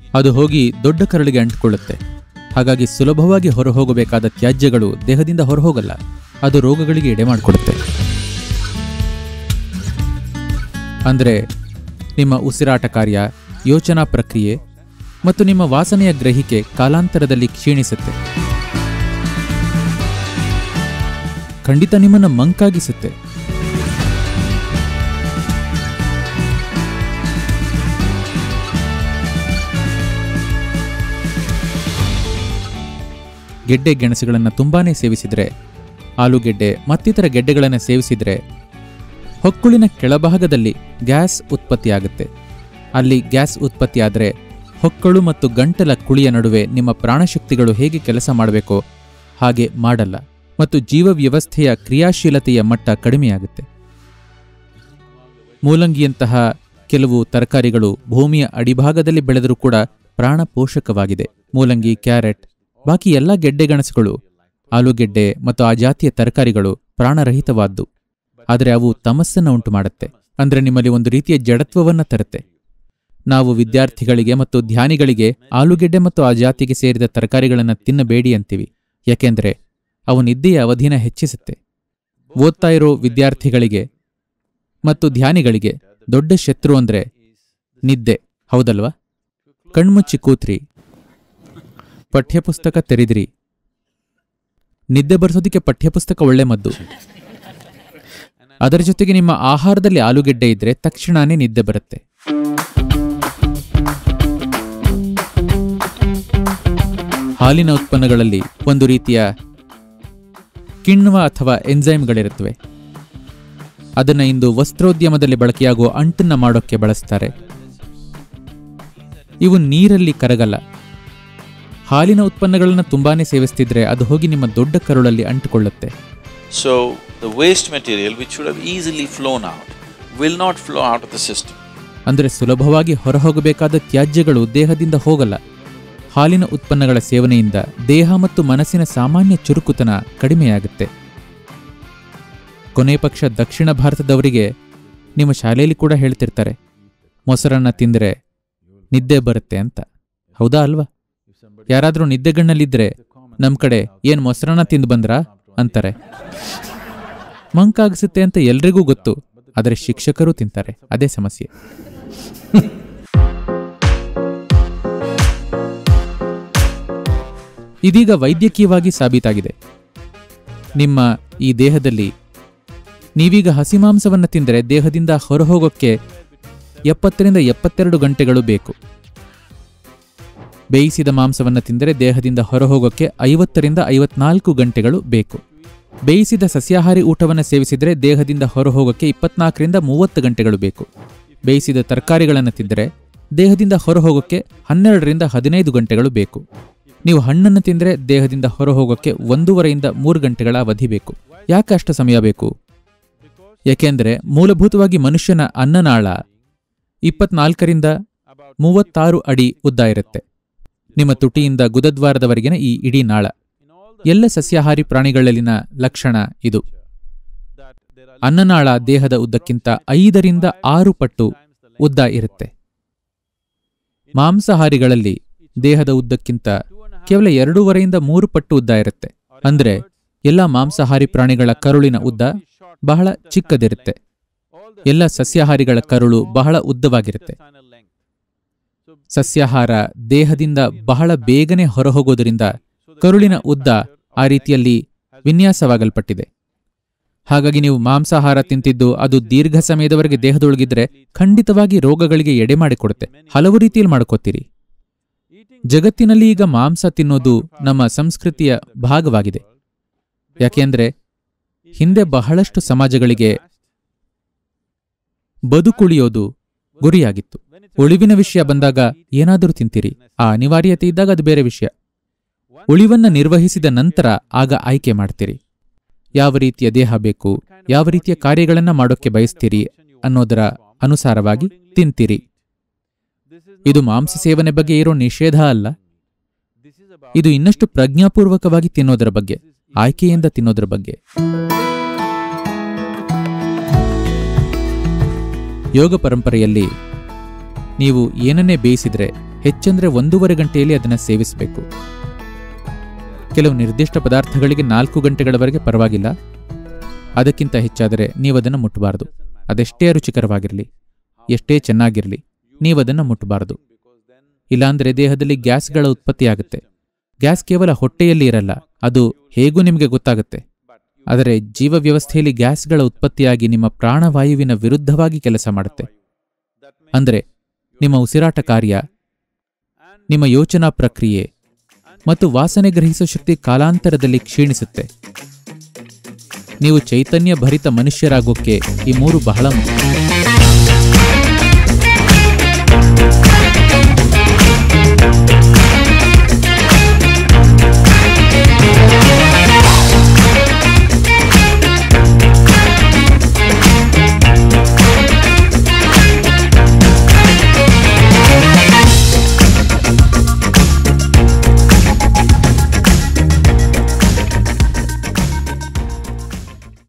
ಅದು ಹೋಗಿ ದೊಡ್ಡ ಕರಳಿಗೆ ಅಂಟಿಕೊಳ್ಳುತ್ತೆ ಹಾಗಾಗಿ ಸುಲಭವಾಗಿ ಹೊರಹೋಗಬೇಕಾದ ತ್ಯಾಜ್ಯಗಳು ದೇಹದಿಂದ ಹೊರಹೋಗಲ್ಲ ಅದು ರೋಗಗಳಿಗೆ ಎಡೆ ಮಾಡಿಕೊಡುತ್ತೆ ಅಂದರೆ ನಿಮ್ಮ ಉಸಿರಾಟ ಕಾರ್ಯ ಯೋಚನಾ ಪ್ರಕ್ರಿಯೆ ಮತ್ತು ನಿಮ್ಮ ವಾಸನೆಯ ಗ್ರಹಿಕೆ ಕಾಲಾಂತರದಲ್ಲಿ ಕ್ಷೀಣಿಸುತ್ತೆ ಖಂಡಿತ ನಿಮ್ಮನ್ನು ಮಂಕಾಗಿಸುತ್ತೆ ಗೆಡ್ಡೆ ಗೆಣಸುಗಳನ್ನು ತುಂಬಾನೇ ಸೇವಿಸಿದರೆ ಆಲೂಗೆಡ್ಡೆ ಮತ್ತಿತರ ಗೆಡ್ಡೆಗಳನ್ನು ಸೇವಿಸಿದರೆ ಹೊಕ್ಕುಳಿನ ಕೆಳಭಾಗದಲ್ಲಿ ಗ್ಯಾಸ್ ಉತ್ಪತ್ತಿಯಾಗುತ್ತೆ ಅಲ್ಲಿ ಗ್ಯಾಸ್ ಉತ್ಪತ್ತಿಯಾದರೆ ಹೊಕ್ಕಳು ಮತ್ತು ಗಂಟಲ ಕುಳಿಯ ನಡುವೆ ನಿಮ್ಮ ಪ್ರಾಣಶಕ್ತಿಗಳು ಹೇಗೆ ಕೆಲಸ ಮಾಡಬೇಕೋ ಹಾಗೆ ಮಾಡಲ್ಲ ಮತ್ತು ಜೀವ ವ್ಯವಸ್ಥೆಯ ಕ್ರಿಯಾಶೀಲತೆಯ ಮಟ್ಟ ಕಡಿಮೆಯಾಗುತ್ತೆ ಮೂಲಂಗಿಯಂತಹ ಕೆಲವು ತರಕಾರಿಗಳು ಭೂಮಿಯ ಅಡಿಭಾಗದಲ್ಲಿ ಬೆಳೆದರೂ ಕೂಡ ಪ್ರಾಣ ಪೋಷಕವಾಗಿದೆ ಮೂಲಂಗಿ ಕ್ಯಾರೆಟ್ ಬಾಕಿ ಎಲ್ಲ ಗೆಡ್ಡೆಗೆಣಸುಗಳು ಆಲೂಗೆಡ್ಡೆ ಮತ್ತು ಆ ಜಾತಿಯ ತರಕಾರಿಗಳು ಪ್ರಾಣರಹಿತವಾದ್ದು ಆದರೆ ಅವು ತಮಸ್ಸನ್ನು ಉಂಟು ಮಾಡುತ್ತೆ ಅಂದ್ರೆ ನಿಮ್ಮಲ್ಲಿ ಒಂದು ರೀತಿಯ ಜಡತ್ವವನ್ನ ತರುತ್ತೆ ನಾವು ವಿದ್ಯಾರ್ಥಿಗಳಿಗೆ ಮತ್ತು ಧ್ಯಾನಿಗಳಿಗೆ ಆಲೂಗೆಡ್ಡೆ ಮತ್ತು ಆ ಜಾತಿಗೆ ಸೇರಿದ ತರಕಾರಿಗಳನ್ನು ತಿನ್ನಬೇಡಿ ಅಂತೀವಿ ಯಾಕೆಂದ್ರೆ ಅವು ನಿದ್ದೆಯ ಅವಧಿನ ಹೆಚ್ಚಿಸುತ್ತೆ ಓದ್ತಾ ಇರೋ ವಿದ್ಯಾರ್ಥಿಗಳಿಗೆ ಮತ್ತು ಧ್ಯಾನಿಗಳಿಗೆ ದೊಡ್ಡ ಶತ್ರು ಅಂದ್ರೆ ನಿದ್ದೆ ಹೌದಲ್ವಾ ಕಣ್ಮುಚ್ಚಿ ಕೂತ್ರಿ ಪಠ್ಯಪುಸ್ತಕ ತೆರೆದ್ರಿ ನಿದ್ದೆ ಬರ್ಸೋದಕ್ಕೆ ಪಠ್ಯಪುಸ್ತಕ ಒಳ್ಳೆ ಮದ್ದು ಅದರ ಜೊತೆಗೆ ನಿಮ್ಮ ಆಹಾರದಲ್ಲಿ ಆಲೂಗೆಡ್ಡೆ ಇದ್ರೆ ತಕ್ಷಣನೇ ನಿದ್ದೆ ಬರುತ್ತೆ ಹಾಲಿನ ಉತ್ಪನ್ನಗಳಲ್ಲಿ ಒಂದು ರೀತಿಯ ಕಿಣ್ವ ಅಥವಾ ಎಂಜೈಮ್ಗಳಿರುತ್ತವೆ ಅದನ್ನು ಇಂದು ವಸ್ತ್ರೋದ್ಯಮದಲ್ಲಿ ಬಳಕೆಯಾಗುವ ಅಂಟನ್ನ ಮಾಡೋಕ್ಕೆ ಬಳಸ್ತಾರೆ ಇವು ನೀರಲ್ಲಿ ಕರಗಲ್ಲ ಹಾಲಿನ ಉತ್ಪನ್ನಗಳನ್ನು ತುಂಬಾನೇ ಸೇವಿಸ್ತಿದ್ರೆ ಅದು ಹೋಗಿ ನಿಮ್ಮ ದೊಡ್ಡ ಕರುಳಲ್ಲಿ ಅಂಟಿಕೊಳ್ಳುತ್ತೆ So the waste material which should have easily flown out will not flow out of the system. ಅಂದರೆ ಸುಲಭವಾಗಿ ಹೊರಹೋಗಬೇಕಾದ ತ್ಯಾಜ್ಯಗಳು ದೇಹದಿಂದ ಹೋಗಲ್ಲ ಹಾಲಿನ ಉತ್ಪನ್ನಗಳ ಸೇವನೆಯಿಂದ ದೇಹ ಮತ್ತು ಮನಸ್ಸಿನ ಸಾಮಾನ್ಯ ಚುರುಕುತನ ಕಡಿಮೆಯಾಗುತ್ತೆ ಕೊನೆ ಪಕ್ಷ ದಕ್ಷಿಣ ಭಾರತದವರಿಗೆ ನಿಮ್ಮ ಶಾಲೆಯಲ್ಲಿ ಕೂಡ ಹೇಳ್ತಿರ್ತಾರೆ ಮೊಸರನ್ನ ತಿಂದರೆ ನಿದ್ದೆ ಬರುತ್ತೆ ಅಂತ ಹೌದಾ ಅಲ್ವಾ ಯಾರಾದರೂ ನಿದ್ದೆಗಣ್ಣಲ್ಲಿದ್ರೆ ನಮ್ ಕಡೆ ಏನ್ ಮೊಸರನ್ನ ತಿಂದು ಬಂದ್ರಾ ಅಂತಾರೆ ಮಂಕಾಗಿಸುತ್ತೆ ಅಂತ ಎಲ್ರಿಗೂ ಗೊತ್ತು ಆದರೆ ಶಿಕ್ಷಕರು ತಿಂತಾರೆ ಅದೇ ಸಮಸ್ಯೆ ಇದೀಗ ವೈದ್ಯಕೀಯವಾಗಿ ಸಾಬೀತಾಗಿದೆ ನಿಮ್ಮ ಈ ದೇಹದಲ್ಲಿ ನೀವೀಗ ಹಸಿಮಾಂಸವನ್ನು ತಿಂದರೆ ದೇಹದಿಂದ ಹೊರಹೋಗೋಕ್ಕೆ ಎಪ್ಪತ್ತರಿಂದ ಎಪ್ಪತ್ತೆರಡು ಗಂಟೆಗಳು ಬೇಕು ಬೇಯಿಸಿದ ಮಾಂಸವನ್ನು ತಿಂದರೆ ದೇಹದಿಂದ ಹೊರಹೋಗೋಕ್ಕೆ ಐವತ್ತರಿಂದ ಐವತ್ನಾಲ್ಕು ಗಂಟೆಗಳು ಬೇಕು ಬೇಯಿಸಿದ ಸಸ್ಯಾಹಾರಿ ಊಟವನ್ನು ಸೇವಿಸಿದರೆ ದೇಹದಿಂದ ಹೊರಹೋಗೋಕ್ಕೆ ಇಪ್ಪತ್ನಾಲ್ಕರಿಂದ ಮೂವತ್ತು ಗಂಟೆಗಳು ಬೇಕು ಬೇಯಿಸಿದ ತರಕಾರಿಗಳನ್ನು ತಿಂದರೆ ದೇಹದಿಂದ ಹೊರಹೋಗೋಕ್ಕೆ ಹನ್ನೆರಡರಿಂದ ಹದಿನೈದು ಗಂಟೆಗಳು ಬೇಕು ನೀವು ಹಣ್ಣನ್ನು ತಿಂದರೆ ದೇಹದಿಂದ ಹೊರಹೋಗೋಕ್ಕೆ ಒಂದೂವರೆಯಿಂದ ಮೂರು ಗಂಟೆಗಳ ಅವಧಿ ಬೇಕು ಯಾಕೆ ಅಷ್ಟು ಸಮಯ ಬೇಕು ಏಕೆಂದರೆ ಮೂಲಭೂತವಾಗಿ ಮನುಷ್ಯನ ಅನ್ನನಾಳ ಇಪ್ಪತ್ನಾಲ್ಕರಿಂದ ಮೂವತ್ತಾರು ಅಡಿ ಉದ್ದ ಇರುತ್ತೆ ನಿಮ್ಮ ತುಟಿಯಿಂದ ಗುದದ್ವಾರದವರೆಗಿನ ಈ ಇಡೀ ನಾಳ ಎಲ್ಲ ಸಸ್ಯಾಹಾರಿ ಪ್ರಾಣಿಗಳಲ್ಲಿನ ಲಕ್ಷಣ ಇದು ಅನ್ನನಾಳ ದೇಹದ ಉದ್ದಕ್ಕಿಂತ ಐದರಿಂದ ಆರು ಪಟ್ಟು ಉದ್ದ ಇರುತ್ತೆ ಮಾಂಸಾಹಾರಿಗಳಲ್ಲಿ ದೇಹದ ಉದ್ದಕ್ಕಿಂತ ಕೇವಲ ಎರಡೂವರೆಯಿಂದ ಮೂರು ಪಟ್ಟು ಉದ್ದ ಇರುತ್ತೆ ಅಂದ್ರೆ ಎಲ್ಲ ಮಾಂಸಾಹಾರಿ ಪ್ರಾಣಿಗಳ ಕರುಳಿನ ಉದ್ದ ಬಹಳ ಚಿಕ್ಕದಿರುತ್ತೆ ಎಲ್ಲ ಸಸ್ಯಾಹಾರಿಗಳ ಕರುಳು ಬಹಳ ಉದ್ದವಾಗಿರುತ್ತೆ ಸಸ್ಯಾಹಾರ ದೇಹದಿಂದ ಬಹಳ ಬೇಗನೆ ಹೊರಹೋಗೋದರಿಂದ ಕರುಳಿನ ಉದ್ದ ಆ ರೀತಿಯಲ್ಲಿ ವಿನ್ಯಾಸವಾಗಲ್ಪಟ್ಟಿದೆ ಹಾಗಾಗಿ ನೀವು ಮಾಂಸಾಹಾರ ತಿಂತಿದ್ದು ಅದು ದೀರ್ಘ ಸಮಯದವರೆಗೆ ದೇಹದೊಳಗಿದ್ರೆ ಖಂಡಿತವಾಗಿ ರೋಗಗಳಿಗೆ ಎಡೆ ಮಾಡಿಕೊಡುತ್ತೆ ಹಲವು ರೀತಿಯಲ್ಲಿ ಮಾಡ್ಕೋತೀರಿ ಜಗತ್ತಿನಲ್ಲಿ ಈಗ ಮಾಂಸ ತಿನ್ನೋದು ನಮ್ಮ ಸಂಸ್ಕೃತಿಯ ಭಾಗವಾಗಿದೆ ಯಾಕೆಂದ್ರೆ ಹಿಂದೆ ಬಹಳಷ್ಟು ಸಮಾಜಗಳಿಗೆ ಬದುಕುಳಿಯೋದು ಗುರಿಯಾಗಿತ್ತು ಉಳಿವಿನ ವಿಷಯ ಬಂದಾಗ ಏನಾದರೂ ತಿಂತೀರಿ ಆ ಅನಿವಾರ್ಯತೆ ಇದ್ದಾಗ ಅದು ಬೇರೆ ವಿಷಯ ಉಳಿವನ್ನ ನಿರ್ವಹಿಸಿದ ನಂತರ ಆಗ ಆಯ್ಕೆ ಮಾಡ್ತೀರಿ ಯಾವ ರೀತಿಯ ದೇಹ ಬೇಕು ಯಾವ ರೀತಿಯ ಕಾರ್ಯಗಳನ್ನ ಮಾಡೋಕ್ಕೆ ಬಯಸ್ತೀರಿ ಅನ್ನೋದರ ಅನುಸಾರವಾಗಿ ತಿಂತೀರಿ ಇದು ಮಾಂಸ ಸೇವನೆ ಬಗ್ಗೆ ಇರೋ ನಿಷೇಧ ಅಲ್ಲ ಇದು ಇನ್ನಷ್ಟು ಪ್ರಜ್ಞಾಪೂರ್ವಕವಾಗಿ ತಿನ್ನೋದರ ಬಗ್ಗೆ ಆಯ್ಕೆಯಿಂದ ತಿನ್ನೋದರ ಬಗ್ಗೆ ಯೋಗ ಪರಂಪರೆಯಲ್ಲಿ ನೀವು ಏನನ್ನೇ ಬೇಯಿಸಿದ್ರೆ ಹೆಚ್ಚಂದ್ರೆ ಒಂದೂವರೆ ಗಂಟೆಯಲ್ಲಿ ಅದನ್ನು ಸೇವಿಸಬೇಕು ಕೆಲವು ನಿರ್ದಿಷ್ಟ ಪದಾರ್ಥಗಳಿಗೆ ನಾಲ್ಕು ಗಂಟೆಗಳವರೆಗೆ ಪರವಾಗಿಲ್ಲ ಅದಕ್ಕಿಂತ ಹೆಚ್ಚಾದರೆ ನೀವದನ್ನು ಮುಟ್ಟಬಾರದು ಅದೆಷ್ಟೇ ರುಚಿಕರವಾಗಿರಲಿ ಎಷ್ಟೇ ಚೆನ್ನಾಗಿರಲಿ ನೀವದನ್ನು ಮುಟ್ಟಬಾರದು ಇಲ್ಲಾಂದ್ರೆ ದೇಹದಲ್ಲಿ ಗ್ಯಾಸ್ಗಳ ಉತ್ಪತ್ತಿಯಾಗುತ್ತೆ ಗ್ಯಾಸ್ ಕೇವಲ ಹೊಟ್ಟೆಯಲ್ಲಿ ಇರಲ್ಲ ಅದು ಹೇಗೂ ನಿಮಗೆ ಗೊತ್ತಾಗುತ್ತೆ ಆದರೆ ಜೀವ ವ್ಯವಸ್ಥೆಯಲ್ಲಿ ಗ್ಯಾಸ್ಗಳ ಉತ್ಪತ್ತಿಯಾಗಿ ನಿಮ್ಮ ಪ್ರಾಣವಾಯುವಿನ ವಿರುದ್ಧವಾಗಿ ಕೆಲಸ ಮಾಡುತ್ತೆ ಅಂದರೆ ನಿಮ್ಮ ಉಸಿರಾಟ ಕಾರ್ಯ ನಿಮ್ಮ ಯೋಚನಾ ಪ್ರಕ್ರಿಯೆ ಮತ್ತು ವಾಸನೆ ಗ್ರಹಿಸೋ ಶಕ್ತಿ ಕಾಲಾಂತರದಲ್ಲಿ ಕ್ಷೀಣಿಸುತ್ತೆ ನೀವು ಚೈತನ್ಯ ಭರಿತ ಮನುಷ್ಯರಾಗೋಕ್ಕೆ ಈ ಮೂರು ಬಹಳ ಮುಖ್ಯ